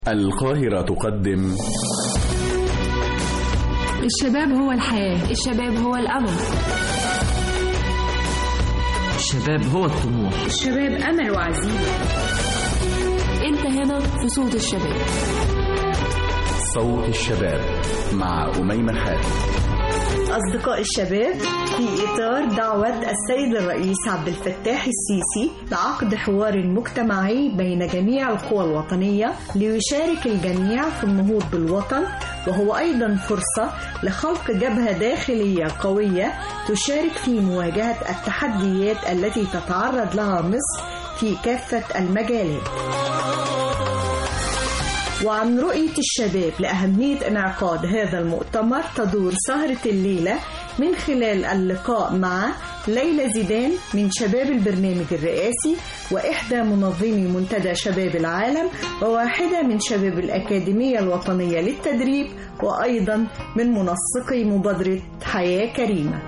القاهرة تقدم الشباب هو الحياة الشباب هو الأمل الشباب هو الطموح الشباب أمل وعزيمة أنت هنا في صوت الشباب صوت الشباب مع أميمة حاتم أصدقاء الشباب في إطار دعوة السيد الرئيس عبد الفتاح السيسي لعقد حوار مجتمعي بين جميع القوى الوطنية ليشارك الجميع في النهوض بالوطن وهو أيضا فرصة لخلق جبهة داخلية قوية تشارك في مواجهة التحديات التي تتعرض لها مصر في كافة المجالات وعن رؤية الشباب لأهمية انعقاد هذا المؤتمر تدور سهرة الليلة من خلال اللقاء مع ليلى زيدان من شباب البرنامج الرئاسي وإحدى منظمي منتدى شباب العالم وواحدة من شباب الأكاديمية الوطنية للتدريب وأيضا من منسقي مبادرة حياة كريمة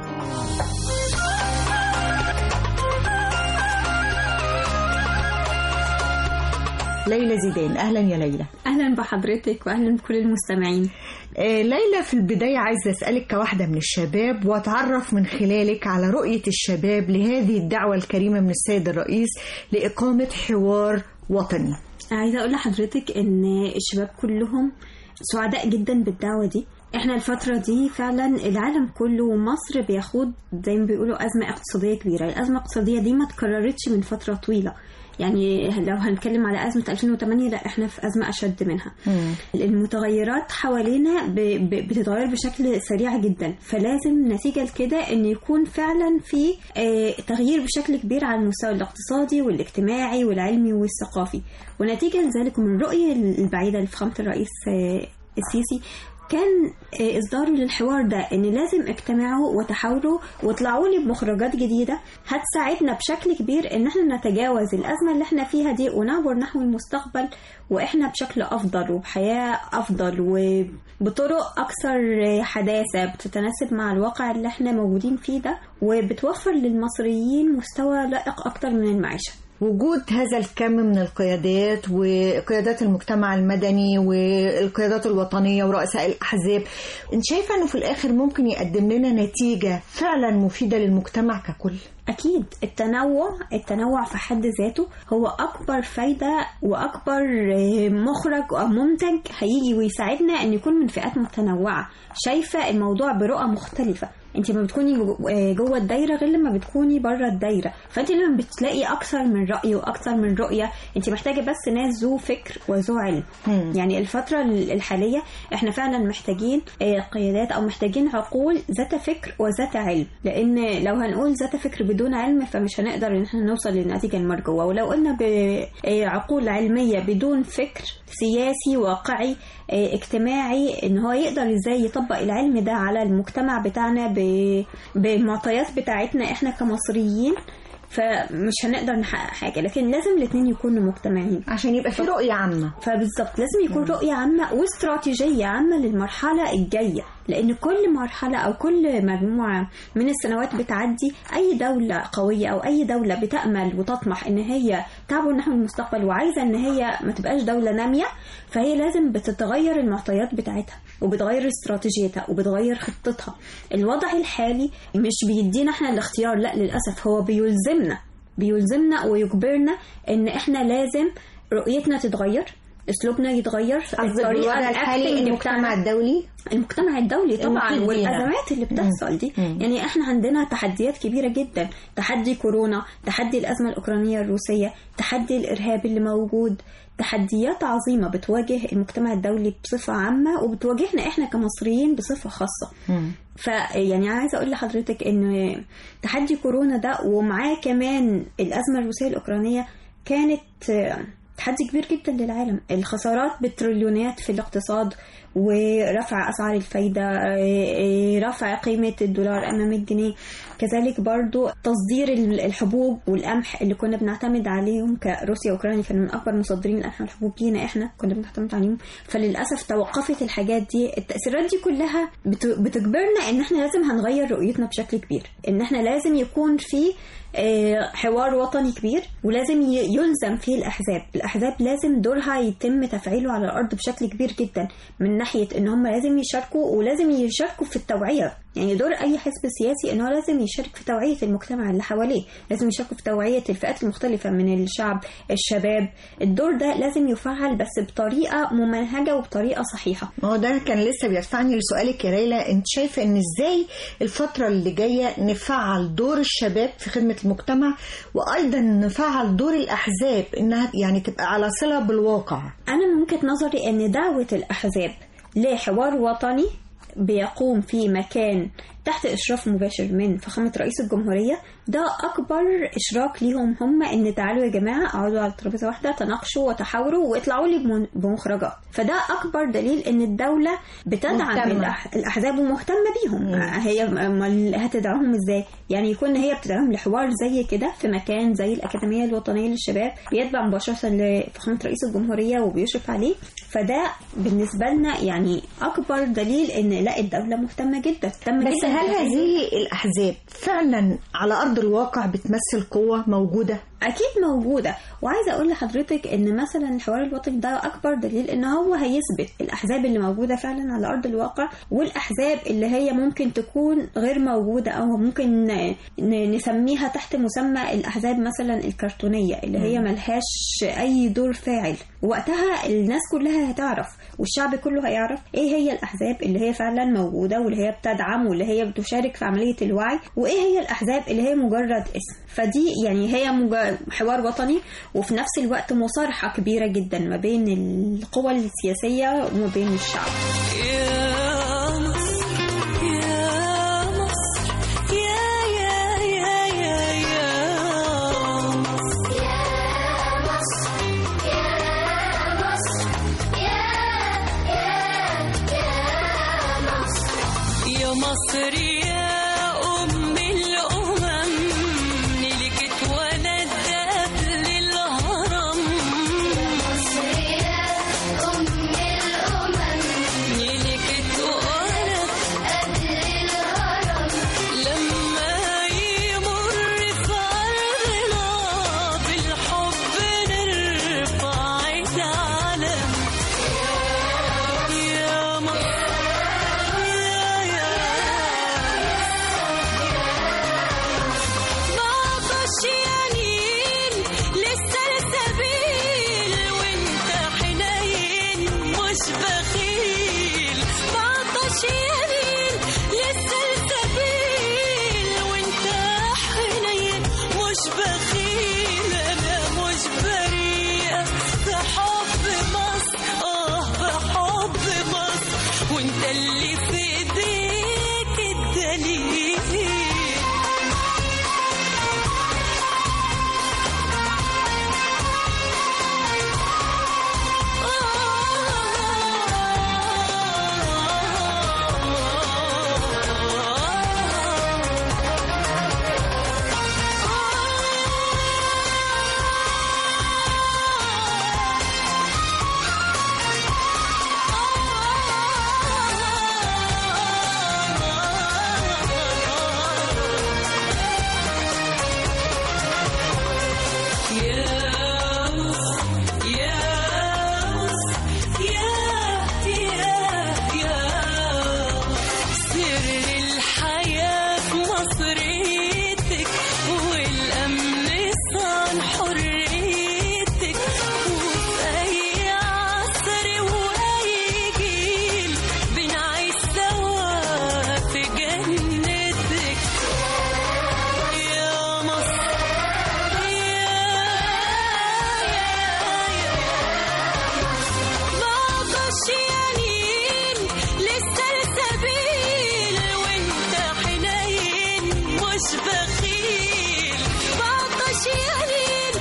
ليلى زيدان أهلا يا ليلى اهلا بحضرتك واهلا بكل المستمعين آه، ليلى في البداية عايزة أسألك كواحدة من الشباب وأتعرف من خلالك على رؤية الشباب لهذه الدعوة الكريمة من السيد الرئيس لإقامة حوار وطني عايزه اقول لحضرتك ان الشباب كلهم سعداء جدا بالدعوه دي احنا الفترة دي فعلا العالم كله ومصر بيخوض زي ما بيقولوا أزمة اقتصادية كبيرة الأزمة الاقتصادية دي ما تكررتش من فترة طويلة يعني لو هنتكلم على أزمة 2008 لا احنا في أزمة أشد منها المتغيرات حوالينا ب- ب- بتتغير بشكل سريع جدا فلازم نتيجة لكده ان يكون فعلا في آه، تغيير بشكل كبير على المستوى الاقتصادي والاجتماعي والعلمي والثقافي ونتيجة لذلك من الرؤية البعيدة لفخامة الرئيس آه، السيسي كان آه، اصداره للحوار ده ان لازم اجتمعوا وتحاوروا واطلعوا لي بمخرجات جديده هتساعدنا بشكل كبير ان احنا نتجاوز الازمه اللي احنا فيها دي ونعبر نحو المستقبل واحنا بشكل افضل وبحياه افضل وبطرق اكثر حداثه بتتناسب مع الواقع اللي احنا موجودين فيه ده وبتوفر للمصريين مستوى لائق اكتر من المعيشه وجود هذا الكم من القيادات وقيادات المجتمع المدني والقيادات الوطنية ورؤساء الأحزاب انت شايفة أنه في الآخر ممكن يقدم لنا نتيجة فعلا مفيدة للمجتمع ككل أكيد التنوع التنوع في حد ذاته هو أكبر فايدة وأكبر آه، مخرج أو منتج هيجي ويساعدنا إن يكون من فئات متنوعة شايفة الموضوع برؤى مختلفة انت لما بتكوني جو- آه، جوه الدايره غير لما بتكوني بره الدايره فانت لما بتلاقي اكثر من راي واكثر من رؤيه انت محتاجه بس ناس ذو فكر وذو علم مم. يعني الفتره الحاليه احنا فعلا محتاجين آه، قيادات او محتاجين عقول ذات فكر وذات علم لان لو هنقول ذات فكر بدون علم فمش هنقدر ان احنا نوصل للنتيجه المرجوه ولو قلنا بعقول علميه بدون فكر سياسي واقعي آه، اجتماعي ان هو يقدر ازاي يطبق العلم ده على المجتمع بتاعنا ب- بالمعطيات بتاعتنا احنا كمصريين فمش هنقدر نحقق حاجه لكن لازم الاثنين يكونوا مجتمعين عشان يبقى في رؤية عامة فبالظبط لازم يكون رؤية عامة واستراتيجية عامة للمرحلة الجاية لأن كل مرحلة أو كل مجموعة من السنوات بتعدي أي دولة قوية أو أي دولة بتأمل وتطمح إن هي تعبر نحو المستقبل وعايزة إن هي ما تبقاش دولة نامية فهي لازم بتتغير المعطيات بتاعتها وبتغير استراتيجيتها وبتغير خطتها الوضع الحالي مش بيدينا احنا الاختيار لا للأسف هو بيلزمنا بيلزمنا ويجبرنا ان احنا لازم رؤيتنا تتغير اسلوبنا يتغير قصدك بالوضع الحالي الacting المجتمع بتاعنا- الدولي المجتمع الدولي طبعا المحيط بينا. والازمات اللي بتحصل دي مم. يعني احنا عندنا تحديات كبيره جدا تحدي كورونا تحدي الازمه الاوكرانيه الروسيه تحدي الارهاب اللي موجود تحديات عظيمه بتواجه المجتمع الدولي بصفه عامه وبتواجهنا احنا كمصريين بصفه خاصه فيعني عايزه اقول لحضرتك ان تحدي كورونا ده ومعاه كمان الازمه الروسيه الاوكرانيه كانت آه، تحدي كبير جدا للعالم الخسارات بالتريليونات في الاقتصاد ورفع اسعار الفايده آه، آه، رفع قيمه الدولار امام الجنيه كذلك برضو تصدير الحبوب والقمح اللي كنا بنعتمد عليهم كروسيا واوكرانيا كانوا من اكبر مصدرين القمح والحبوب لينا احنا كنا بنعتمد عليهم فللاسف توقفت الحاجات دي التاثيرات دي كلها بت- بتجبرنا ان احنا لازم هنغير رؤيتنا بشكل كبير ان احنا لازم يكون في آه، حوار وطني كبير ولازم ي- يلزم فيه الاحزاب الاحزاب الأحزاب لازم دورها يتم تفعيله على الأرض بشكل كبير جدا من ناحية إن هم لازم يشاركوا ولازم يشاركوا في التوعية يعني دور أي حزب سياسي إن هو لازم يشارك في توعية المجتمع اللي حواليه لازم يشاركوا في توعية الفئات المختلفة من الشعب الشباب الدور ده لازم يفعل بس بطريقة ممنهجة وبطريقة صحيحة ما هو ده كان لسه بيدفعني لسؤالك يا ليلى انت شايفه ان ازاي الفتره اللي جايه نفعل دور الشباب في خدمه المجتمع وايضا نفعل دور الاحزاب انها يعني تبقى على صله بالواقع أنا من وجهة نظري إن دعوة الأحزاب لحوار وطني بيقوم في مكان تحت إشراف مباشر من فخامة رئيس الجمهورية ده أكبر إشراك ليهم هم إن تعالوا يا جماعة اقعدوا على ترابيزة واحدة تناقشوا وتحاوروا واطلعوا لي بمن- بمخرجات فده أكبر دليل إن الدولة بتدعم مهتمة. الأح- الأحزاب ومهتمة بيهم هي أمال هتدعمهم إزاي يعني يكون هي بتدعمهم لحوار زي كده في مكان زي الأكاديمية الوطنية للشباب بيتبع مباشرة لفخامة رئيس الجمهورية وبيشرف عليه فده بالنسبة لنا يعني أكبر دليل إن لا الدولة مهتمة جدا مهتمة بس جدا هل بهذه هذه الاحزاب فعلا على ارض الواقع بتمثل قوه موجوده اكيد موجوده وعايزه اقول لحضرتك ان مثلا الحوار الوطني ده اكبر دليل ان هو هيثبت الاحزاب اللي موجوده فعلا على ارض الواقع والاحزاب اللي هي ممكن تكون غير موجوده او ممكن ن- ن- نسميها تحت مسمى الاحزاب مثلا الكرتونيه اللي هي ملهاش اي دور فاعل وقتها الناس كلها هتعرف والشعب كله هيعرف ايه هي الاحزاب اللي هي فعلا موجوده واللي هي بتدعم واللي هي بتشارك في عمليه الوعي وايه هي الاحزاب اللي هي مجرد اسم فدي يعني هي مج- حوار وطني وفي نفس الوقت مصارحه كبيره جدا ما بين القوى السياسيه وما بين الشعب يا مصر يا مصر يا يا يا يا يا مصر يا مصر يا أم الأمم ملكت ولدت للهرم ملكت ولدت لما يمر في أرضنا بالحب نرفع العلم يا مصر يا يا بعطش يمين للسلسبيل وانت حنين مش بخيل بعطش يمين للسلسبيل وانت حنين مش بخيل انا مش بريئة في حب مصر اه في حب مصر وانت اللي في ايديك الدليل يا مصر يا مصر يا يا يا سر الحياة في مصريتك والأمن صان حريتك وفي أي عصر وأي جيل بنعيش سوا في جنتك يا مصر بعطش يمين للسلسبيل وانت حنين مش بخيل بعطش يمين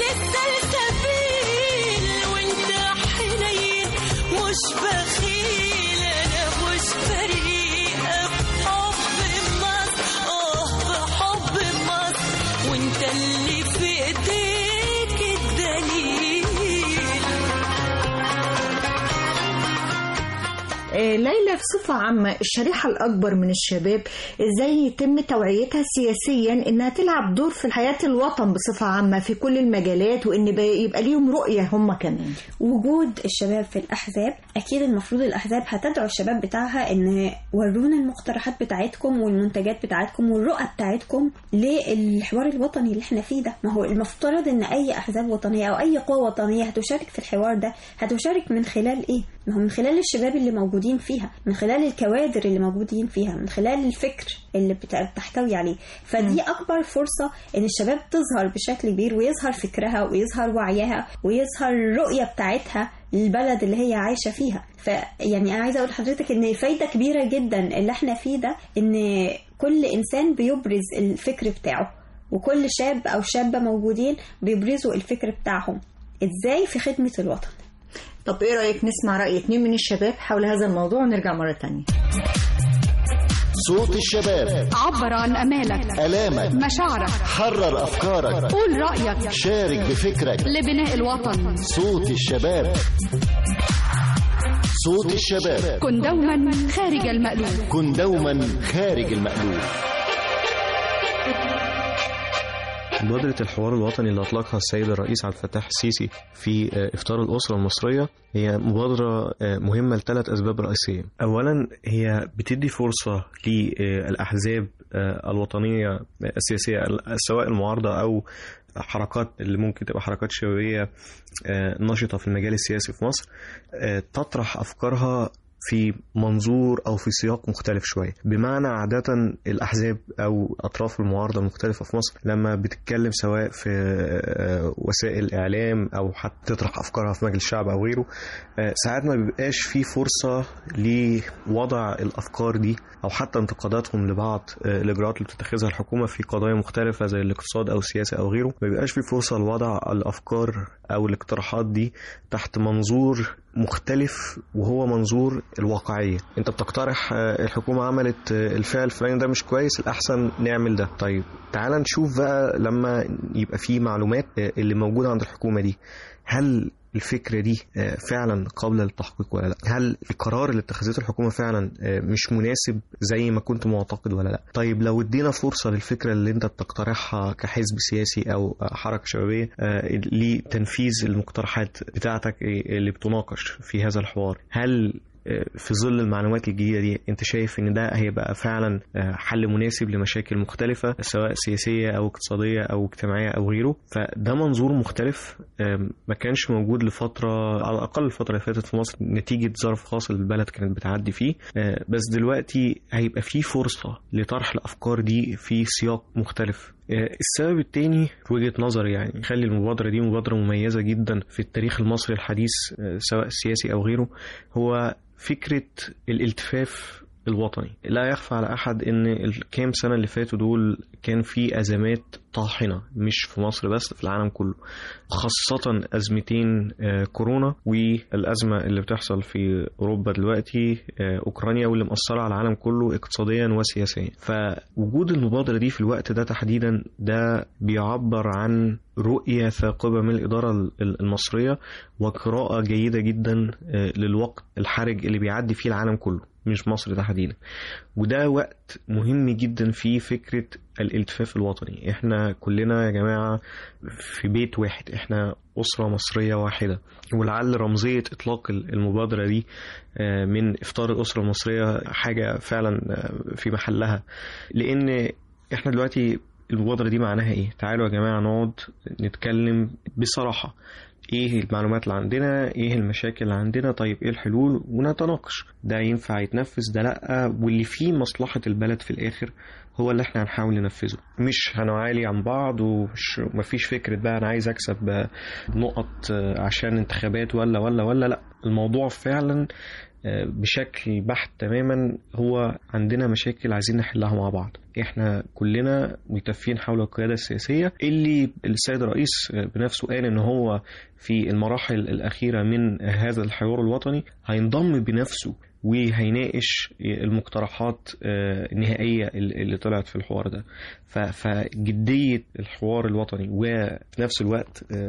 للسلسبيل وانت حنين مش بخيل انا مش بريئة في حب مصر اه في حب مصر وانت اللي في ايديك الدليل آه، ليلى بصفة عامة الشريحة الأكبر من الشباب إزاي يتم توعيتها سياسيا إنها تلعب دور في حياة الوطن بصفة عامة في كل المجالات وإن بي- يبقى ليهم رؤية هم كمان وجود الشباب في الأحزاب أكيد المفروض الأحزاب هتدعو الشباب بتاعها إن ورونا المقترحات بتاعتكم والمنتجات بتاعتكم والرؤى بتاعتكم للحوار الوطني اللي احنا فيه ده ما هو المفترض إن أي أحزاب وطنية أو أي قوة وطنية هتشارك في الحوار ده هتشارك من خلال إيه؟ ما هو من خلال الشباب اللي موجودين فيها من خلال الكوادر اللي موجودين فيها من خلال الفكر اللي بت- بتحتوي عليه فدي أكبر فرصة إن الشباب تظهر بشكل كبير ويظهر فكرها ويظهر وعيها ويظهر الرؤية بتاعتها للبلد اللي هي عايشة فيها فيعني أنا عايزة أقول لحضرتك إن فايدة كبيرة جدا اللي احنا فيه ده إن كل إنسان بيبرز الفكر بتاعه وكل شاب أو شابة موجودين بيبرزوا الفكر بتاعهم إزاي في خدمة الوطن طب إيه رأيك نسمع رأي اتنين من الشباب حول هذا الموضوع ونرجع مرة تانية صوت الشباب عبر عن أمالك ألامك مشاعرك حرر أفكارك قول رأيك شارك بفكرك لبناء الوطن صوت الشباب صوت الشباب كن دوما خارج المألوف كن دوما خارج المألوف مبادرة الحوار الوطني اللي أطلقها السيد الرئيس عبد الفتاح السيسي في آه، إفطار الأسرة المصرية هي مبادرة آه، مهمة لثلاث أسباب رئيسية أولا هي بتدي فرصة للأحزاب آه، الوطنية آه، السياسية سواء المعارضة أو حركات اللي ممكن تبقى حركات شبابية آه، نشطة في المجال السياسي في مصر آه، تطرح أفكارها في منظور او في سياق مختلف شويه بمعنى عاده الاحزاب او اطراف المعارضه المختلفه في مصر لما بتتكلم سواء في آه، وسائل اعلام او حتى تطرح افكارها في مجلس الشعب او غيره آه، ساعات ما بيبقاش في فرصه لوضع الافكار دي او حتى انتقاداتهم لبعض آه، الاجراءات اللي بتتخذها الحكومه في قضايا مختلفه زي الاقتصاد او السياسه او غيره ما بيبقاش في فرصه لوضع الافكار او الاقتراحات دي تحت منظور مختلف وهو منظور الواقعية انت بتقترح آه، الحكومة عملت آه، الفعل الفلاني ده مش كويس الأحسن نعمل ده طيب تعال نشوف بقى لما يبقى في معلومات آه، اللي موجودة عند الحكومة دي هل الفكرة دي آه، فعلا قابلة للتحقيق ولا لا هل القرار اللي اتخذته الحكومة فعلا آه، مش مناسب زي ما كنت معتقد ولا لا طيب لو ادينا فرصة للفكرة اللي انت بتقترحها كحزب سياسي او آه، حركة شبابية آه، لتنفيذ المقترحات بتاعتك اللي بتناقش في هذا الحوار هل في ظل المعلومات الجديدة دي انت شايف ان ده هيبقى فعلا حل مناسب لمشاكل مختلفة سواء سياسية او اقتصادية او اجتماعية او غيره فده منظور مختلف ما كانش موجود لفترة على الاقل الفترة اللي فاتت في مصر نتيجة ظرف خاص اللي البلد كانت بتعدي فيه بس دلوقتي هيبقى في فرصة لطرح الافكار دي في سياق مختلف السبب التاني في وجهة نظري يعني يخلي المبادرة دي مبادرة مميزة جدا في التاريخ المصري الحديث سواء السياسي أو غيره هو فكرة الالتفاف الوطني لا يخفى على أحد أن الكام سنة اللي فاتوا دول كان في أزمات طاحنة مش في مصر بس في العالم كله خاصة أزمتين كورونا والأزمة اللي بتحصل في أوروبا دلوقتي أوكرانيا واللي مأثرة على العالم كله اقتصاديا وسياسيا فوجود المبادرة دي في الوقت ده تحديدا ده بيعبر عن رؤية ثاقبة من الإدارة المصرية وقراءة جيدة جدا للوقت الحرج اللي بيعدي فيه العالم كله مش مصر تحديدا وده وقت مهم جدا في فكرة الالتفاف الوطني احنا كلنا يا جماعة في بيت واحد احنا أسرة مصرية واحدة ولعل رمزية إطلاق المبادرة دي من إفطار الأسرة المصرية حاجة فعلا في محلها لأن احنا دلوقتي المبادرة دي معناها ايه تعالوا يا جماعة نقعد نتكلم بصراحة ايه المعلومات اللي عندنا ايه المشاكل اللي عندنا طيب ايه الحلول ونتناقش ده ينفع يتنفذ ده لا واللي فيه مصلحة البلد في الاخر هو اللي احنا هنحاول ننفذه مش هنعالي عن بعض ومش مفيش فكرة بقى انا عايز اكسب نقط عشان انتخابات ولا ولا ولا لا الموضوع فعلا بشكل بحت تماما هو عندنا مشاكل عايزين نحلها مع بعض احنا كلنا متفقين حول القيادة السياسية اللي السيد الرئيس بنفسه قال ان هو في المراحل الأخيرة من هذا الحوار الوطني هينضم بنفسه وهيناقش المقترحات النهائية اللي طلعت في الحوار ده فجدية الحوار الوطني وفي نفس الوقت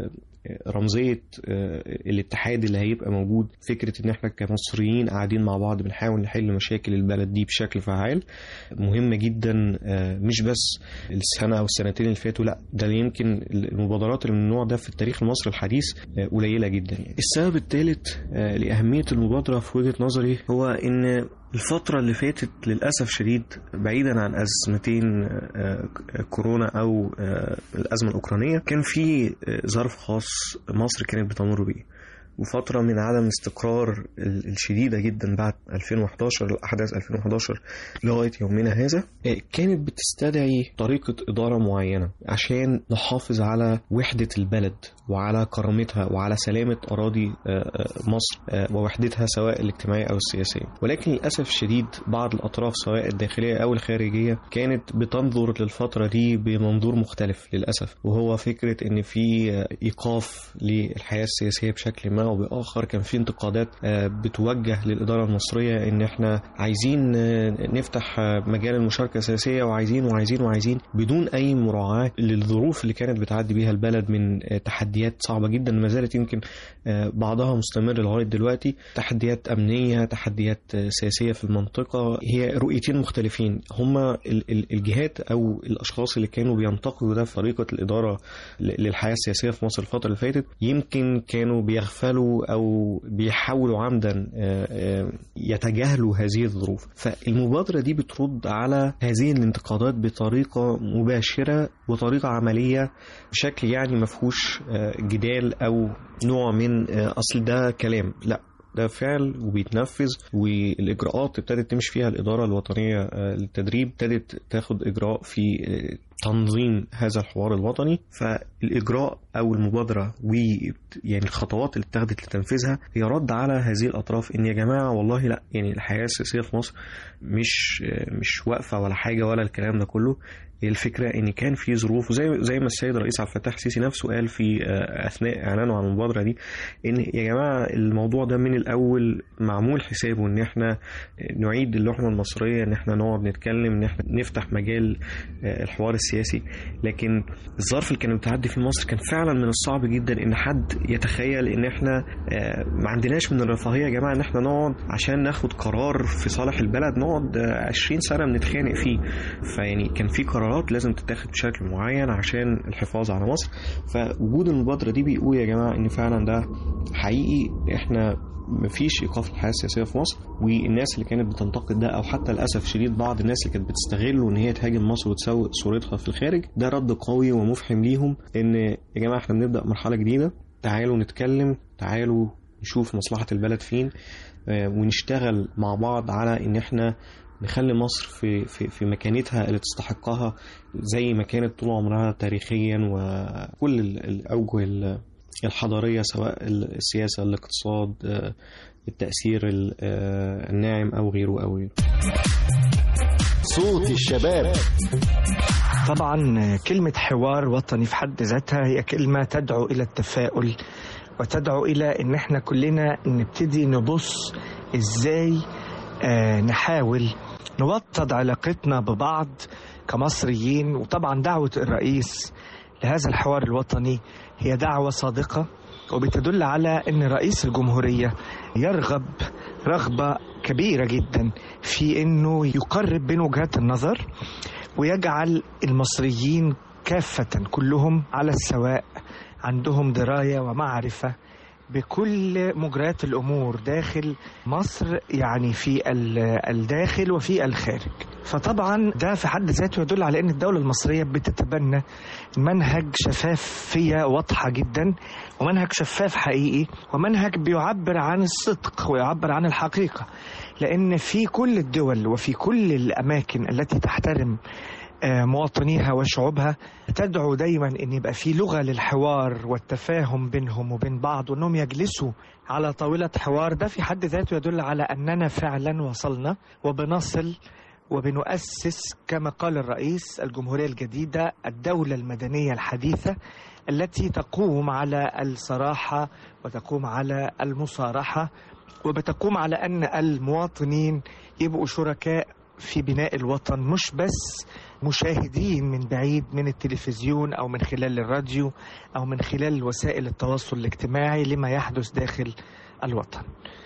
رمزيه آه، الاتحاد اللي هيبقى موجود فكره ان احنا كمصريين قاعدين مع بعض بنحاول نحل مشاكل البلد دي بشكل فعال مهمه جدا آه، مش بس السنه او السنتين اللي فاتوا لا ده يمكن المبادرات اللي من النوع ده في التاريخ المصري الحديث آه، قليله جدا يعني. السبب الثالث لاهميه المبادره في وجهه نظري هو ان الفترة اللي فاتت للأسف شديد بعيدا عن أزمتين آه، كورونا أو آه، الأزمة الأوكرانية كان في آه، ظرف خاص مصر كانت بتمر بيه وفترة من عدم استقرار ال- الشديدة جدا بعد 2011 أحداث 2011 لغاية يومنا هذا آه، كانت بتستدعي طريقة إدارة معينة عشان نحافظ على وحدة البلد وعلى كرامتها وعلى سلامة أراضي آه، آه، مصر آه، ووحدتها سواء الاجتماعية أو السياسية ولكن للأسف الشديد بعض الأطراف سواء الداخلية أو الخارجية كانت بتنظر للفترة دي بمنظور مختلف للأسف وهو فكرة إن في آه، إيقاف للحياة السياسية بشكل ما أو بآخر كان في انتقادات آه، بتوجه للإدارة المصرية إن إحنا عايزين آه، نفتح آه، مجال المشاركة السياسية وعايزين وعايزين وعايزين بدون أي مراعاة للظروف اللي كانت بتعدي بيها البلد من آه، تحديات صعبة جدا ما زالت يمكن آه، بعضها مستمر لغاية دلوقتي تحديات أمنية تحديات آه، سياسية في المنطقة هي رؤيتين مختلفين هما ال- ال- الجهات أو الأشخاص اللي كانوا بينتقدوا ده في طريقة الإدارة ل- للحياة السياسية في مصر الفترة اللي فاتت يمكن كانوا بيغفلوا أو بيحاولوا عمدا آه، آه، يتجاهلوا هذه الظروف فالمبادرة دي بترد على هذه الانتقادات بطريقة مباشرة وطريقة عملية بشكل يعني مفهوش آه، جدال أو نوع من آه، أصل ده كلام لا ده فعل وبيتنفذ والإجراءات ابتدت تمشي فيها الإدارة الوطنية آه، للتدريب ابتدت تاخد إجراء في آه، تنظيم هذا الحوار الوطني فالإجراء أو المبادرة و يعني الخطوات اللي اتخذت لتنفيذها هي رد على هذه الأطراف إن يا جماعة والله لا يعني الحياة السياسية في مصر مش آه، مش واقفة ولا حاجة ولا الكلام ده كله هي الفكرة إن كان في ظروف وزي زي ما السيد الرئيس عبد الفتاح السيسي نفسه قال في آه، أثناء إعلانه عن المبادرة دي إن يا جماعة الموضوع ده من الأول معمول حسابه إن إحنا نعيد اللحمة المصرية إن إحنا نقعد نتكلم إن إحنا نفتح مجال آه، الحوار السياسي لكن الظرف اللي كانت بتعدي فيه مصر كان فعلا من الصعب جدا إن حد يتخيل إن إحنا آه، ما عندناش من الرفاهية يا جماعة إن إحنا نقعد عشان ناخد قرار في صالح البلد نقعد آه، 20 سنة بنتخانق فيه فيعني كان في قرارات لازم تتاخد بشكل معين عشان الحفاظ على مصر فوجود المبادرة دي بيقول يا جماعة إن فعلا ده حقيقي إحنا مفيش ايقاف الحياه السياسيه في مصر والناس اللي كانت بتنتقد ده او حتى للاسف شديد بعض الناس اللي كانت بتستغله ان هي تهاجم مصر وتسوق صورتها في الخارج ده رد قوي ومفحم ليهم ان يا جماعه احنا بنبدا مرحله جديده تعالوا نتكلم تعالوا نشوف مصلحه البلد فين آه، ونشتغل مع بعض على ان احنا نخلي مصر في في في مكانتها اللي تستحقها زي ما كانت طول عمرها تاريخيا وكل ال- الاوجه ال- الحضاريه سواء السياسه الاقتصاد آه، التاثير ال- آه، الناعم او غيره او غيره صوت الشباب طبعا كلمة حوار وطني في حد ذاتها هي كلمة تدعو إلى التفاؤل وتدعو إلى إن إحنا كلنا نبتدي نبص إزاي آه، نحاول نوطد علاقتنا ببعض كمصريين وطبعا دعوة الرئيس لهذا الحوار الوطني هي دعوة صادقة وبتدل على أن رئيس الجمهورية يرغب رغبة كبيرة جدا في أنه يقرب بين وجهات النظر ويجعل المصريين كافة كلهم على السواء عندهم دراية ومعرفة بكل مجريات الأمور داخل مصر يعني في ال- الداخل وفي الخارج فطبعا ده في حد ذاته يدل على أن الدولة المصرية بتتبنى منهج شفافية واضحة جدا ومنهج شفاف حقيقي ومنهج بيعبر عن الصدق ويعبر عن الحقيقة لأن في كل الدول وفي كل الأماكن التي تحترم آه، مواطنيها وشعوبها تدعو دايما ان يبقى في لغه للحوار والتفاهم بينهم وبين بعض وانهم يجلسوا على طاوله حوار ده في حد ذاته يدل على اننا فعلا وصلنا وبنصل وبنؤسس كما قال الرئيس الجمهوريه الجديده الدوله المدنيه الحديثه التي تقوم على الصراحه وتقوم على المصارحه وبتقوم على ان المواطنين يبقوا شركاء في بناء الوطن مش بس مشاهدين من بعيد من التلفزيون او من خلال الراديو او من خلال وسائل التواصل الاجتماعي لما يحدث داخل الوطن.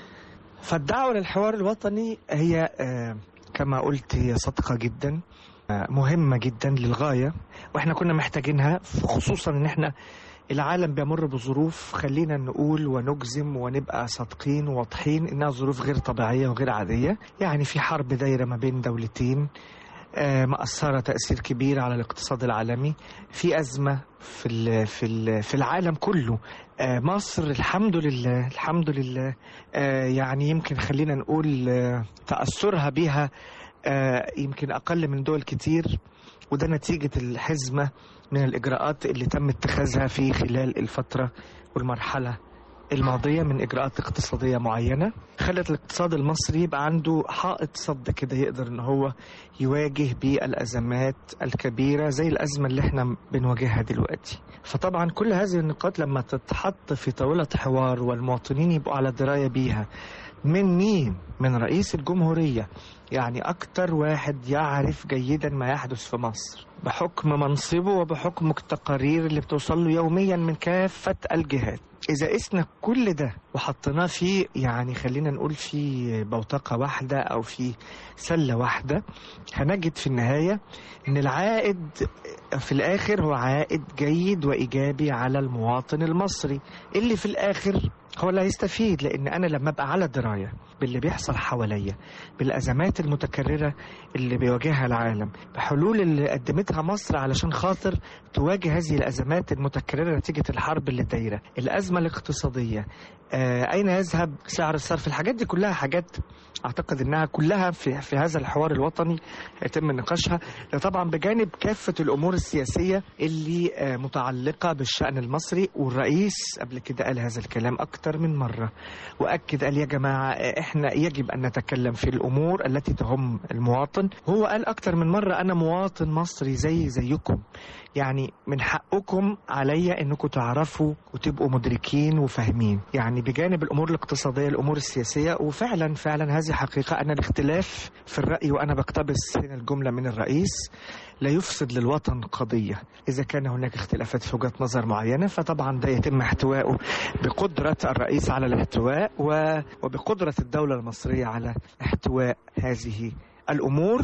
فالدعوه للحوار الوطني هي آه، كما قلت هي صادقه جدا آه، مهمه جدا للغايه واحنا كنا محتاجينها خصوصا ان احنا العالم بيمر بظروف خلينا نقول ونجزم ونبقى صادقين وواضحين انها ظروف غير طبيعيه وغير عاديه يعني في حرب دايره ما بين دولتين آه، مأثرة تأثير كبير على الاقتصاد العالمي في أزمة في ال في ال في العالم كله آه، مصر الحمد لله الحمد لله آه، يعني يمكن خلينا نقول آه، تأثرها بها آه، يمكن أقل من دول كتير وده نتيجة الحزمة من الإجراءات اللي تم اتخاذها في خلال الفترة والمرحلة الماضية من إجراءات اقتصادية معينة خلت الاقتصاد المصري يبقى عنده حائط صد كده يقدر إن هو يواجه بالأزمات الكبيرة زي الأزمة اللي احنا بنواجهها دلوقتي فطبعا كل هذه النقاط لما تتحط في طاولة حوار والمواطنين يبقوا على دراية بيها من مين؟ من رئيس الجمهورية يعني أكتر واحد يعرف جيدا ما يحدث في مصر بحكم منصبه وبحكم التقارير اللي بتوصل له يوميا من كافة الجهات إذا قسنا كل ده وحطيناه في يعني خلينا نقول في بوتقة واحدة أو في سلة واحدة هنجد في النهاية إن العائد في الآخر هو عائد جيد وإيجابي على المواطن المصري اللي في الآخر هو اللي هيستفيد لأن أنا لما أبقى على دراية باللي بيحصل حواليا بالأزمات المتكررة اللي بيواجهها العالم بحلول اللي قدمتها مصر علشان خاطر تواجه هذه الأزمات المتكررة نتيجة الحرب اللي دايرة الأزمة الاقتصادية آه أين يذهب سعر الصرف الحاجات دي كلها حاجات أعتقد أنها كلها في, في هذا الحوار الوطني يتم نقاشها طبعا بجانب كافة الأمور السياسية اللي آه متعلقة بالشأن المصري والرئيس قبل كده قال هذا الكلام أكتر من مرة وأكد قال يا جماعة آه، إحنا يجب أن نتكلم في الأمور التي تهم المواطن هو قال أكتر من مرة أنا مواطن مصري زي زيكم يعني من حقكم عليا انكم تعرفوا وتبقوا مدركين وفاهمين يعني بجانب الامور الاقتصاديه الامور السياسيه وفعلا فعلا هذه حقيقه ان الاختلاف في الراي وانا بقتبس هنا الجمله من الرئيس لا يفسد للوطن قضيه اذا كان هناك اختلافات في وجهه نظر معينه فطبعا ده يتم احتوائه بقدره الرئيس على الاحتواء و- وبقدره الدوله المصريه على احتواء هذه الامور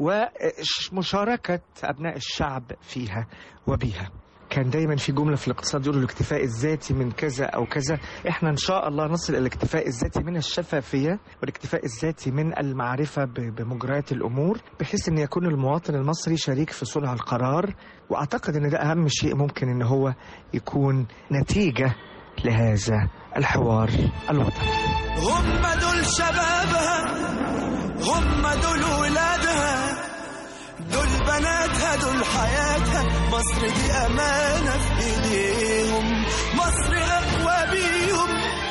ومشاركه ابناء الشعب فيها وبيها كان دايما في جمله في الاقتصاد يقولوا الاكتفاء الذاتي من كذا او كذا احنا ان شاء الله نصل الى الاكتفاء الذاتي من الشفافيه والاكتفاء الذاتي من المعرفه ب- بمجريات الامور بحيث ان يكون المواطن المصري شريك في صنع القرار واعتقد ان ده اهم شيء ممكن ان هو يكون نتيجه لهذا الحوار الوطني هم دول شبابها هم دول ولادها دول بناتها دول حياتها مصر دي أمانة في إيديهم مصر أقوى بيهم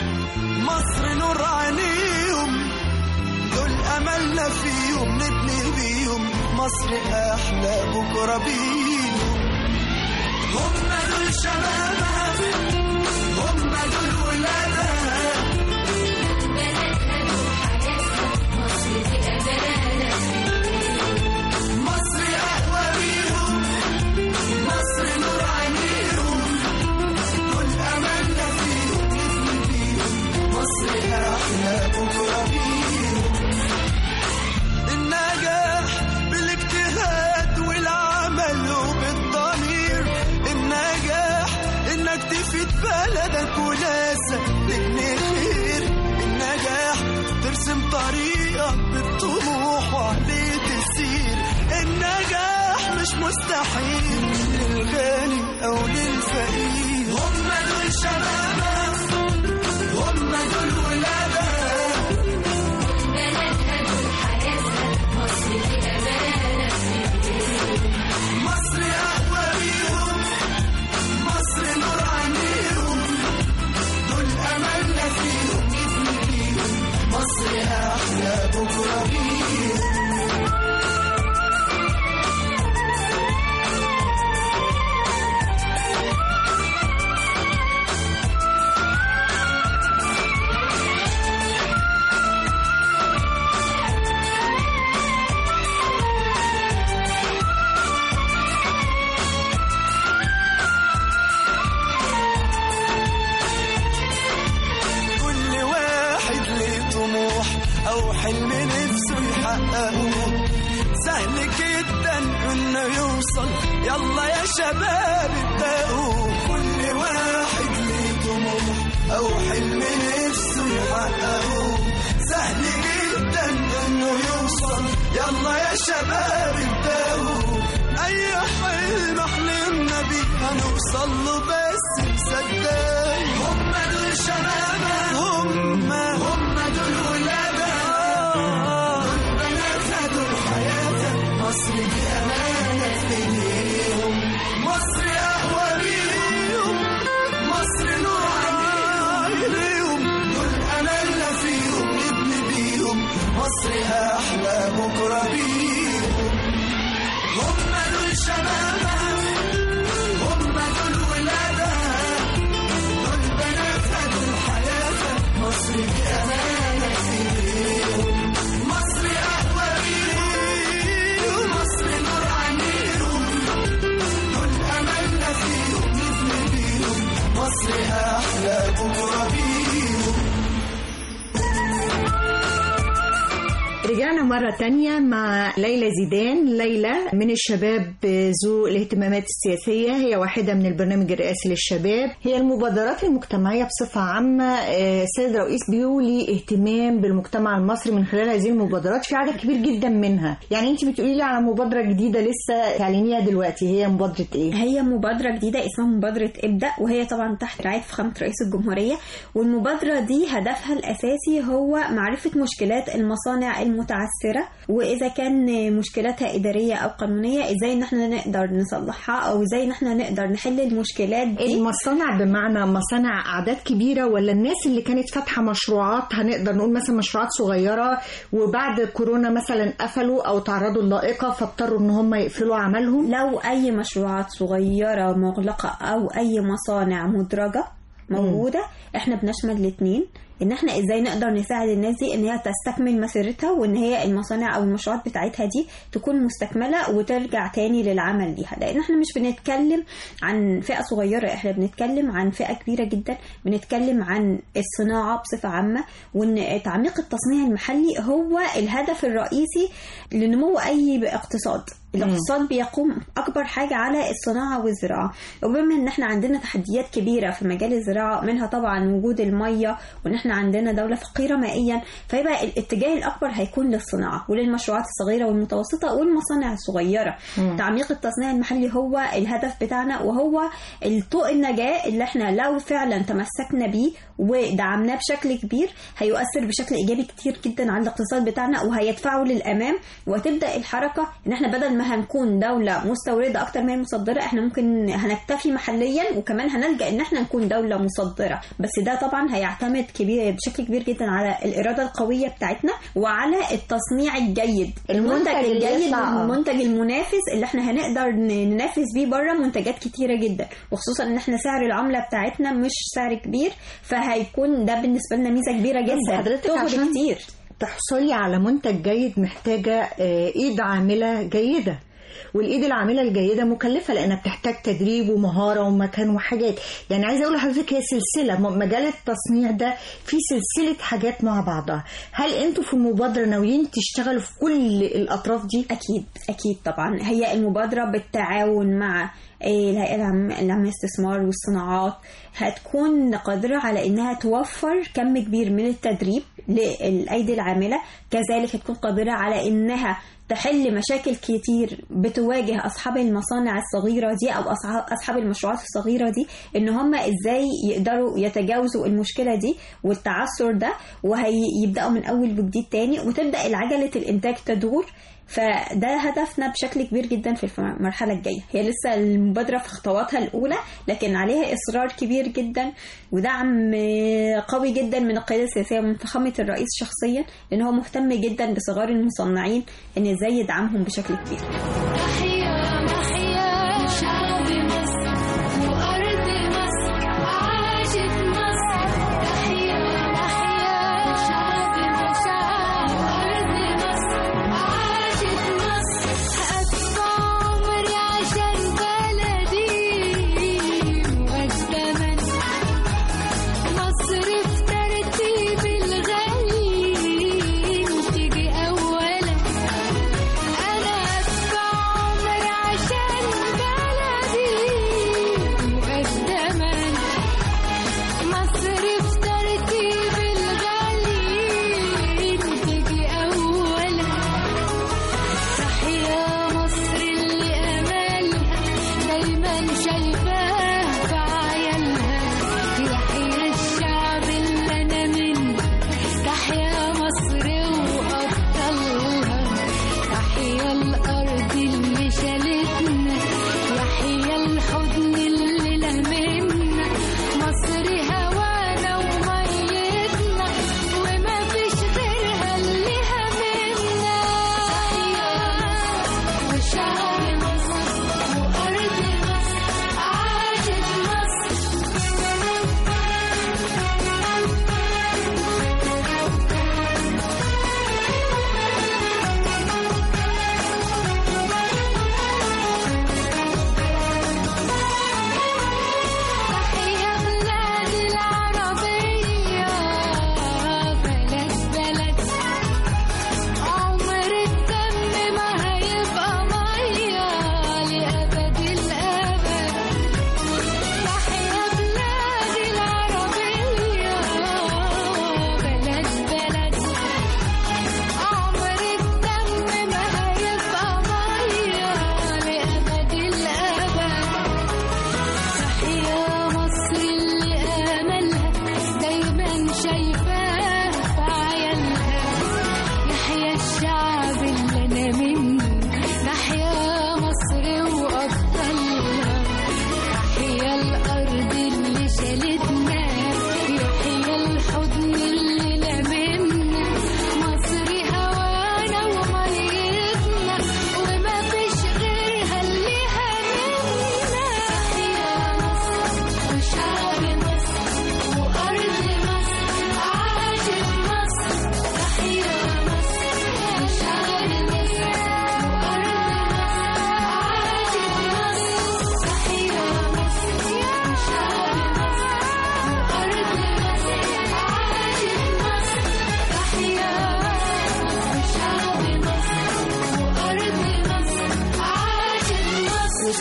مصر نور عينيهم دول أملنا فيهم نبني بيهم مصر أحلى بكرة بيهم هم دول شبابها هم دول ولادها مصر أقوى بيهم مصر نور عينيهم كل أملنا فيهم نبني بيهم مصر أحلى بكرة بيهم النجاح بالاجتهاد والعمل وبالضمير النجاح إنك تفيد بلدك وناسك تبني خير النجاح ترسم طريقك بالطموح وعليه تسير النجاح مش مستحيل للغني أو للفقير هم دول شبابها هم دول ولادها مصر أقوى بيهم مصر نور عينيهم دول أملنا فيهم نبني بيهم مصر أحلى بكرة بيهم أو حلم نفسه يحققه سهل جدا انه يوصل يلا يا شباب ابدأوا كل واحد ليه طموح او حلم نفسه يحققه سهل جدا انه يوصل يلا يا شباب ابدأوا اي حلم حلمنا بيه هنوصل له بس نصدق هم دول شباب هم هم دول ولادها دول بناتها دول حياتها مصر دي امانه في ايديهم مصر اقوى بيهم مصر نور عليهم دول املنا فيهم نبني بيهم مصر احلى بكره بيهم هم دول شبابها هم دول ولادها دول بناتها دول حياتها مصر دي امانه في ايديهم مصر اقوى بيهم مصر نور عينيهم دول املنا فيهم نبني بيهم مصر احلى بكره بيهم رجعنا مرة تانية مع ليلى زيدان ليلى من الشباب ذو الاهتمامات السياسية هي واحدة من البرنامج الرئاسي للشباب هي المبادرات المجتمعية بصفة عامة آه، السيد الرئيس بيولي اهتمام بالمجتمع المصري من خلال هذه المبادرات في عدد كبير جدا منها يعني انت بتقولي لي على مبادرة جديدة لسه تعلنيها دلوقتي هي مبادرة ايه؟ هي مبادرة جديدة اسمها مبادرة ابدأ وهي طبعا تحت رعاية فخامة رئيس الجمهورية والمبادرة دي هدفها الأساسي هو معرفة مشكلات المصانع المتعثرة وإذا كان مشكلاتها إدارية أو قانونية إزاي إن احنا نقدر نصلحها أو إزاي إن احنا نقدر نحل المشكلات دي المصانع بمعنى مصانع أعداد كبيرة ولا الناس اللي كانت فاتحة مشروعات هنقدر نقول مثلا مشروعات صغيرة وبعد كورونا مثلا قفلوا أو تعرضوا لضائقة فاضطروا إن هم يقفلوا عملهم لو أي مشروعات صغيرة مغلقة أو أي مصانع مدرجة موجودة احنا بنشمل الاتنين ان احنا ازاي نقدر نساعد الناس دي ان هي تستكمل مسيرتها وان هي المصانع او المشروعات بتاعتها دي تكون مستكمله وترجع تاني للعمل ليها لان احنا مش بنتكلم عن فئه صغيره احنا بنتكلم عن فئه كبيره جدا بنتكلم عن الصناعه بصفه عامه وان تعميق التصنيع المحلي هو الهدف الرئيسي لنمو اي اقتصاد الاقتصاد بيقوم اكبر حاجه على الصناعه والزراعه وبما ان احنا عندنا تحديات كبيره في مجال الزراعه منها طبعا وجود الميه وان احنا عندنا دوله فقيره مائيا فيبقى الاتجاه الاكبر هيكون للصناعه وللمشروعات الصغيره والمتوسطه والمصانع الصغيره مم. تعميق التصنيع المحلي هو الهدف بتاعنا وهو الطوق النجاه اللي احنا لو فعلا تمسكنا بيه ودعمناه بشكل كبير هيؤثر بشكل ايجابي كتير جدا على الاقتصاد بتاعنا وهيدفعه للامام وتبدا الحركه ان احنا بدل ما هنكون دوله مستورده اكتر من مصدره احنا ممكن هنكتفي محليا وكمان هنلجا ان احنا نكون دوله مصدره بس ده طبعا هيعتمد كبير بشكل كبير جدا على الاراده القويه بتاعتنا وعلى التصنيع الجيد المنتج المنتج اللي الجيد يطلع- المنتج المنافس اللي احنا هنقدر ن- ننافس بيه بره منتجات كتيره جدا وخصوصا ان احنا سعر العمله بتاعتنا مش سعر كبير فهيكون ده بالنسبه لنا ميزه كبيره بس جدا حضرتك تغري عشان كتير تحصلي على منتج جيد محتاجة آه، إيد عاملة جيدة والايد العامله الجيده مكلفه لانها بتحتاج تدريب ومهاره ومكان وحاجات يعني عايزه اقول لحضرتك هي سلسله م- مجال التصنيع ده في سلسله حاجات مع بعضها هل انتوا في المبادره ناويين تشتغلوا في كل الاطراف دي اكيد اكيد طبعا هي المبادره بالتعاون مع إيه، الهيئه العامه العامة للاستثمار والصناعات هتكون قادره على انها توفر كم كبير من التدريب للايدي العامله كذلك هتكون قادره على انها تحل مشاكل كتير بتواجه اصحاب المصانع الصغيره دي او اصحاب اصحاب المشروعات الصغيره دي ان هم ازاي يقدروا يتجاوزوا المشكله دي والتعثر ده وهيبداوا من اول وجديد تاني وتبدا عجله الانتاج تدور فده هدفنا بشكل كبير جدا في المرحلة الجاية هي لسه المبادرة في خطواتها الأولى لكن عليها إصرار كبير جدا ودعم قوي جدا من القيادة السياسية ومن فخامة الرئيس شخصيا لأن هو مهتم جدا بصغار المصنعين إن إزاي يدعمهم بشكل كبير تحيا تحيا شعب مصر وأرض مصر عاشت مصر تحيا تحيا شعب مصر وأرض مصر عاشت مصر أدفع عمري عشان بلدي والزمن مصر في ترتيب الغالي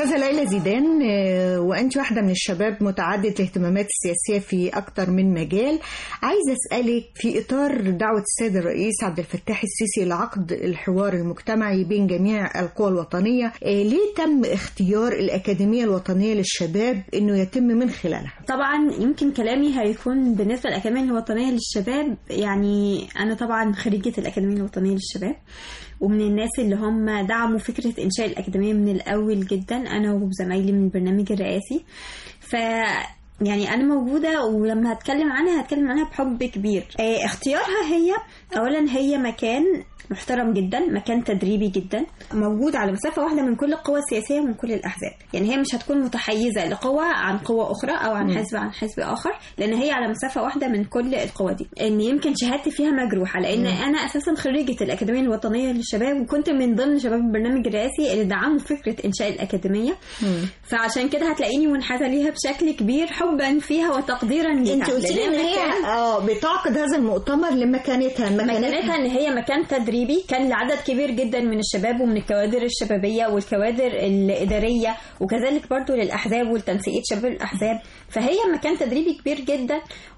أستاذة ليلى زيدان آه، وأنت واحدة من الشباب متعدد الاهتمامات السياسية في أكثر من مجال عايزة أسألك في إطار دعوة السيد الرئيس عبد الفتاح السيسي لعقد الحوار المجتمعي بين جميع القوى الوطنية آه، ليه تم اختيار الأكاديمية الوطنية للشباب أنه يتم من خلالها؟ طبعا يمكن كلامي هيكون بالنسبة للأكاديمية الوطنية للشباب يعني أنا طبعا خريجة الأكاديمية الوطنية للشباب ومن الناس اللي هم دعموا فكرة إنشاء الأكاديمية من الأول جدا أنا وزمايلي من البرنامج الرئاسي ف يعني أنا موجودة ولما هتكلم عنها هتكلم عنها بحب كبير آه، اختيارها هي أولا هي مكان محترم جدا مكان تدريبي جدا موجود على مسافة واحدة من كل القوى السياسية ومن كل الأحزاب يعني هي مش هتكون متحيزة لقوة عن قوة أخرى أو عن مم. حزب عن حزب آخر لأن هي على مسافة واحدة من كل القوى دي إن يمكن شهادتي فيها مجروحة لأن مم. أنا أساسا خريجة الأكاديمية الوطنية للشباب وكنت من ضمن شباب البرنامج الرئاسي اللي دعموا فكرة إنشاء الأكاديمية فعشان كده هتلاقيني منحازة ليها بشكل كبير حبا فيها وتقديرا ليها أنت قلت لي لأن إن هي مكان- آه بتعقد هذا المؤتمر لمكانتها مكانتها ان هي مكان تدريبي كان لعدد كبير جدا من الشباب ومن الكوادر الشبابيه والكوادر الاداريه وكذلك برضو للاحزاب والتنسيقيه شباب الاحزاب فهي مكان تدريبي كبير جدا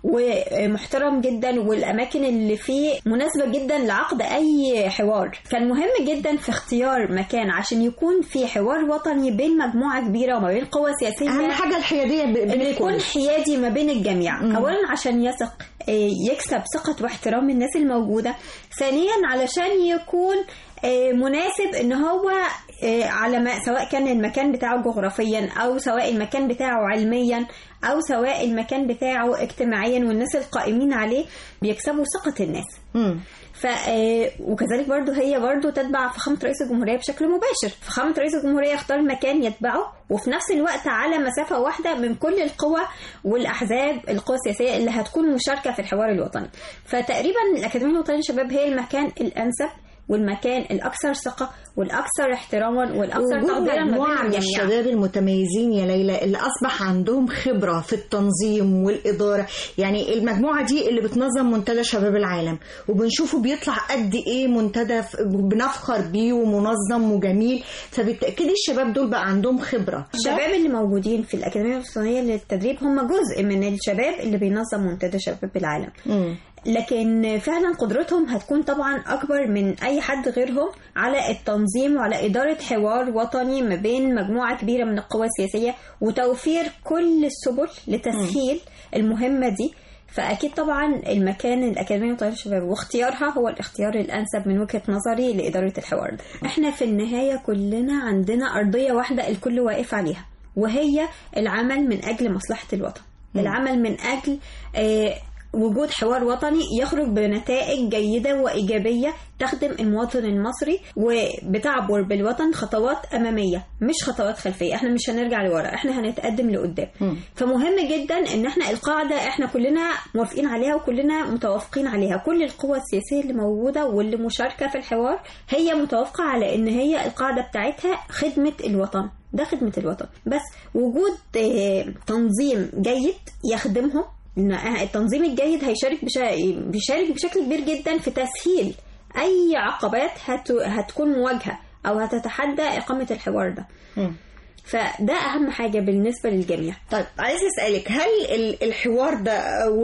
ومحترم جدا والاماكن اللي فيه مناسبه جدا لعقد اي حوار كان مهم جدا في اختيار مكان عشان يكون في حوار وطني بين مجموعه كبيره وما بين قوى سياسيه أهم حاجة الحيادية ب- بين انه يكون الكل. حيادي ما بين الجميع مم. اولا عشان يثق آه، يكسب ثقة واحترام الناس الموجودة ثانيا علشان يكون آه، مناسب ان هو آه، على ما سواء كان المكان بتاعه جغرافيا او سواء المكان بتاعه علميا او سواء المكان بتاعه اجتماعيا والناس القائمين عليه بيكسبوا ثقة الناس مم. ف آه، وكذلك برضو هي برضو تتبع فخامة رئيس الجمهورية بشكل مباشر فخامة رئيس الجمهورية يختار مكان يتبعه وفي نفس الوقت على مسافة واحدة من كل القوى والأحزاب القوى السياسية اللي هتكون مشاركة في الحوار الوطني فتقريبا الأكاديمية الوطنية للشباب هي المكان الأنسب والمكان الأكثر ثقة والأكثر احتراما والأكثر وجود تقديرا ما مجموعة بين من الجميع الشباب المتميزين يا ليلى اللي أصبح عندهم خبرة في التنظيم والإدارة يعني المجموعة دي اللي بتنظم منتدى شباب العالم وبنشوفه بيطلع قد إيه منتدى ف- بنفخر بيه ومنظم وجميل فبالتأكيد الشباب دول بقى عندهم خبرة الشباب اللي موجودين في الأكاديمية الوطنية للتدريب هم جزء من الشباب اللي بينظم منتدى شباب العالم مم. لكن فعلا قدرتهم هتكون طبعا اكبر من اي حد غيرهم على التنظيم وعلى اداره حوار وطني ما بين مجموعه كبيره من القوى السياسيه وتوفير كل السبل لتسهيل المهمه دي فاكيد طبعا المكان الاكاديميه الوطنيه للشباب واختيارها هو الاختيار الانسب من وجهه نظري لاداره الحوار ده احنا في النهايه كلنا عندنا ارضيه واحده الكل واقف عليها وهي العمل من اجل مصلحه الوطن مم. العمل من اجل آه، وجود حوار وطني يخرج بنتائج جيدة وإيجابية تخدم المواطن المصري وبتعبر بالوطن خطوات أمامية مش خطوات خلفية احنا مش هنرجع لورا احنا هنتقدم لقدام مم. فمهم جدا ان احنا القاعدة احنا كلنا موافقين عليها وكلنا متوافقين عليها كل القوى السياسية اللي موجودة واللي مشاركة في الحوار هي متوافقة على ان هي القاعدة بتاعتها خدمة الوطن ده خدمة الوطن بس وجود آه، تنظيم جيد يخدمهم إن التنظيم الجيد هيشارك بشا... بيشارك بشكل كبير جدا في تسهيل اي عقبات هت... هتكون مواجهة او هتتحدى اقامة الحوار ده مم. فده اهم حاجة بالنسبة للجميع طيب عايز اسالك هل ال- الحوار ده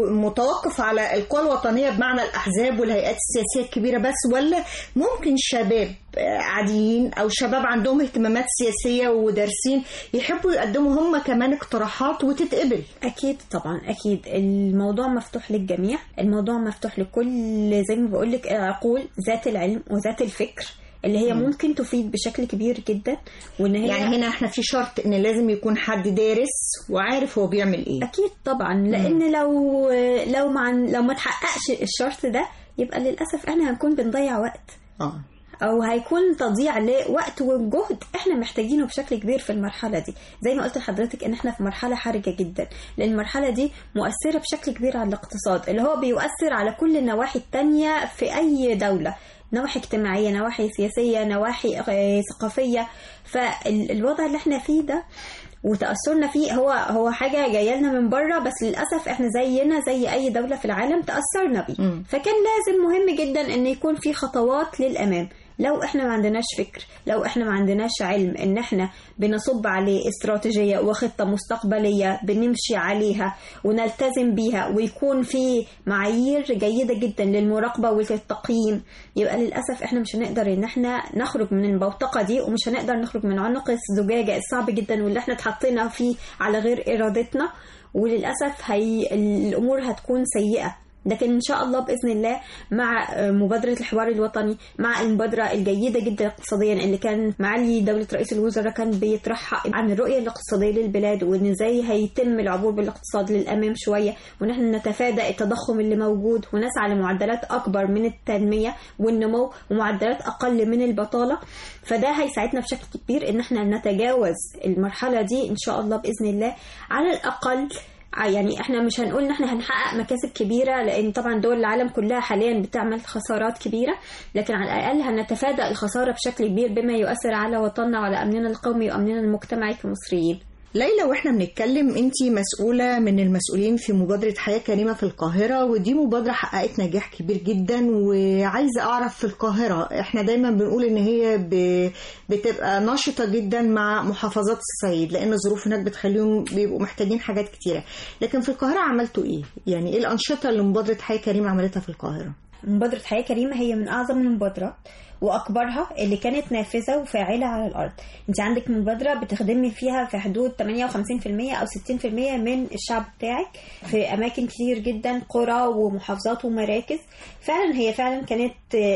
متوقف على القوى الوطنيه بمعنى الاحزاب والهيئات السياسيه الكبيره بس ولا ممكن شباب عاديين او شباب عندهم اهتمامات سياسيه ودارسين يحبوا يقدموا هم كمان اقتراحات وتتقبل اكيد طبعا اكيد الموضوع مفتوح للجميع الموضوع مفتوح لكل زي ما بقول لك العقول ذات العلم وذات الفكر اللي هي مم. ممكن تفيد بشكل كبير جدا وان هي يعني هنا احنا في شرط ان لازم يكون حد دارس وعارف هو بيعمل ايه اكيد طبعا لان لو لو مع لو ما تحققش الشرط ده يبقى للاسف احنا هنكون بنضيع وقت اه او هيكون تضييع لوقت وجهد احنا محتاجينه بشكل كبير في المرحله دي زي ما قلت لحضرتك ان احنا في مرحله حرجه جدا لان المرحله دي مؤثره بشكل كبير على الاقتصاد اللي هو بيؤثر على كل النواحي التانية في اي دوله نواحي اجتماعيه نواحي سياسيه نواحي آه، ثقافيه فالوضع اللي احنا فيه ده وتأثرنا فيه هو هو حاجة جاية لنا من بره بس للأسف احنا زينا زي أي دولة في العالم تأثرنا بيه مم. فكان لازم مهم جدا ان يكون في خطوات للأمام لو احنا ما عندناش فكر لو احنا ما عندناش علم ان احنا بنصب عليه استراتيجية وخطة مستقبلية بنمشي عليها ونلتزم بيها ويكون في معايير جيدة جدا للمراقبة وللتقييم يبقى للأسف احنا مش هنقدر ان احنا نخرج من البوتقة دي ومش هنقدر نخرج من عنق الزجاجة الصعب جدا واللي احنا اتحطينا فيه على غير إرادتنا وللأسف هي الأمور هتكون سيئة لكن ان شاء الله باذن الله مع مبادره الحوار الوطني مع المبادره الجيده جدا اقتصاديا اللي كان معالي دوله رئيس الوزراء كان بيطرحها عن الرؤيه الاقتصاديه للبلاد وان ازاي هيتم العبور بالاقتصاد للامام شويه وان احنا نتفادى التضخم اللي موجود ونسعى لمعدلات اكبر من التنميه والنمو ومعدلات اقل من البطاله فده هيساعدنا بشكل كبير ان احنا نتجاوز المرحله دي ان شاء الله باذن الله على الاقل يعني احنا مش هنقول ان احنا هنحقق مكاسب كبيره لان طبعا دول العالم كلها حاليا بتعمل خسارات كبيره لكن على الاقل هنتفادى الخساره بشكل كبير بما يؤثر على وطننا وعلى امننا القومي وامننا المجتمعي كمصريين ليلى واحنا بنتكلم انت مسؤولة من المسؤولين في مبادرة حياة كريمة في القاهرة ودي مبادرة حققت نجاح كبير جدا وعايزة اعرف في القاهرة احنا دايما بنقول ان هي ب... بتبقى نشطة جدا مع محافظات الصعيد لان الظروف هناك بتخليهم بيبقوا محتاجين حاجات كتيرة لكن في القاهرة عملتوا ايه؟ يعني ايه الانشطة اللي مبادرة حياة كريمة عملتها في القاهرة؟ مبادرة حياة كريمة هي من أعظم المبادرات وأكبرها اللي كانت نافذة وفاعلة على الأرض أنت عندك مبادرة بتخدمي فيها في حدود 58% أو 60% من الشعب بتاعك في أماكن كتير جدا قرى ومحافظات ومراكز فعلا هي فعلا كانت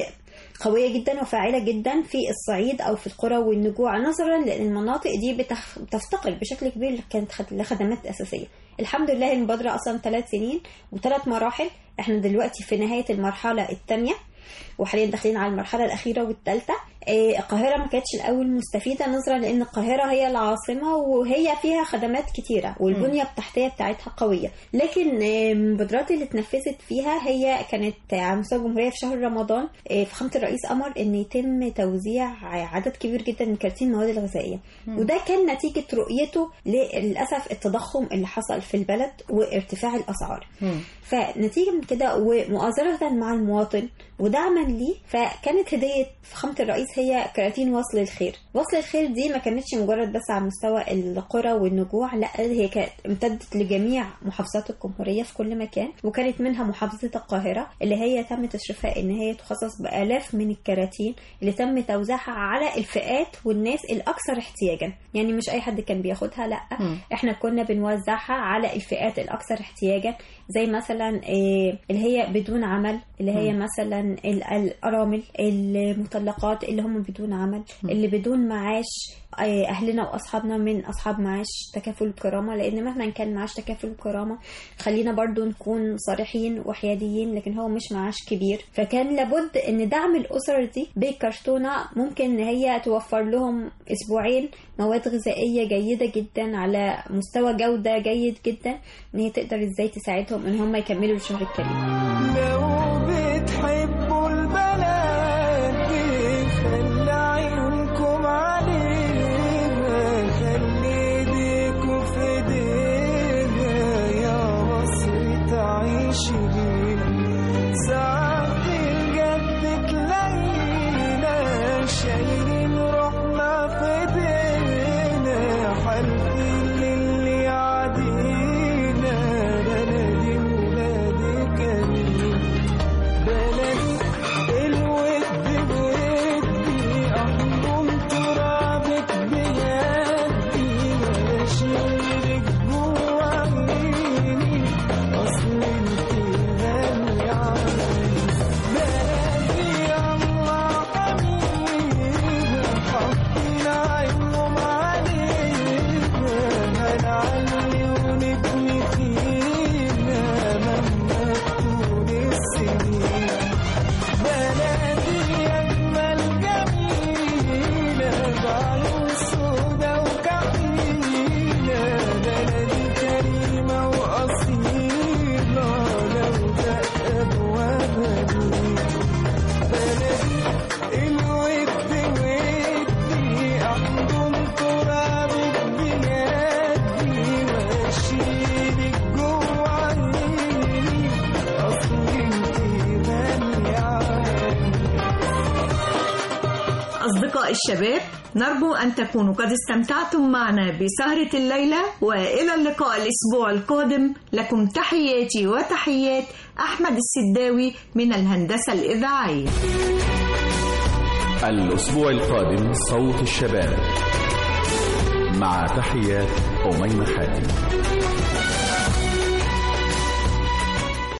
قوية جدا وفاعلة جدا في الصعيد أو في القرى والنجوع نظرا لأن المناطق دي بتخ... بتفتقر بشكل كبير كانت لخدمات أساسية الحمد لله المبادرة أصلا ثلاث سنين وثلاث مراحل احنا دلوقتي في نهاية المرحلة الثانية وحاليا داخلين على المرحلة الأخيرة والثالثة القاهرة ما كانتش الأول مستفيدة نظرا لأن القاهرة هي العاصمة وهي فيها خدمات كتيرة والبنية التحتية بتاعتها قوية لكن المبادرات اللي اتنفذت فيها هي كانت على مستوى الجمهورية في شهر رمضان فخامة الرئيس أمر أن يتم توزيع عدد كبير جدا من كراتين المواد الغذائية وده كان نتيجة رؤيته للأسف التضخم اللي حصل في البلد وارتفاع الأسعار فنتيجة من كده ومؤازرة مع المواطن ودعما ليه فكانت هدية فخامة الرئيس هي كراتين وصل الخير وصل الخير دي ما كانتش مجرد بس على مستوى القرى والنجوع لا هي كانت امتدت لجميع محافظات الجمهورية في كل مكان وكانت منها محافظة القاهرة اللي هي تم تشريفها ان هي تخصص بآلاف من الكراتين اللي تم توزيعها على الفئات والناس الأكثر احتياجا يعني مش أي حد كان بياخدها لا م. احنا كنا بنوزعها على الفئات الأكثر احتياجا زي مثلا إيه اللي هي بدون عمل اللي هي م. مثلا الأرامل المطلقات اللي هم بدون عمل م. اللي بدون معاش اهلنا واصحابنا من اصحاب معاش تكافل الكرامه لان مهما كان معاش تكافل الكرامه خلينا برضو نكون صريحين وحياديين لكن هو مش معاش كبير فكان لابد ان دعم الاسر دي بكرتونه ممكن ان هي توفر لهم اسبوعين مواد غذائيه جيده جدا على مستوى جوده جيد جدا ان هي تقدر ازاي تساعدهم ان هم يكملوا الشهر الكريم لو بتحبوا البلد دي خلي عيونكم عليها خلي ايديكوا في ايديها يا مصر تعيشي بينا ساعات الجد تلاقينا شايلين روحنا في ايدينا حالفين للي يعدينا بلدي ولادي كريم بلدي الشباب نرجو أن تكونوا قد استمتعتم معنا بسهرة الليلة وإلى اللقاء الأسبوع القادم لكم تحياتي وتحيات أحمد السداوي من الهندسة الإذاعية الأسبوع القادم صوت الشباب مع تحيات أميمة حاتم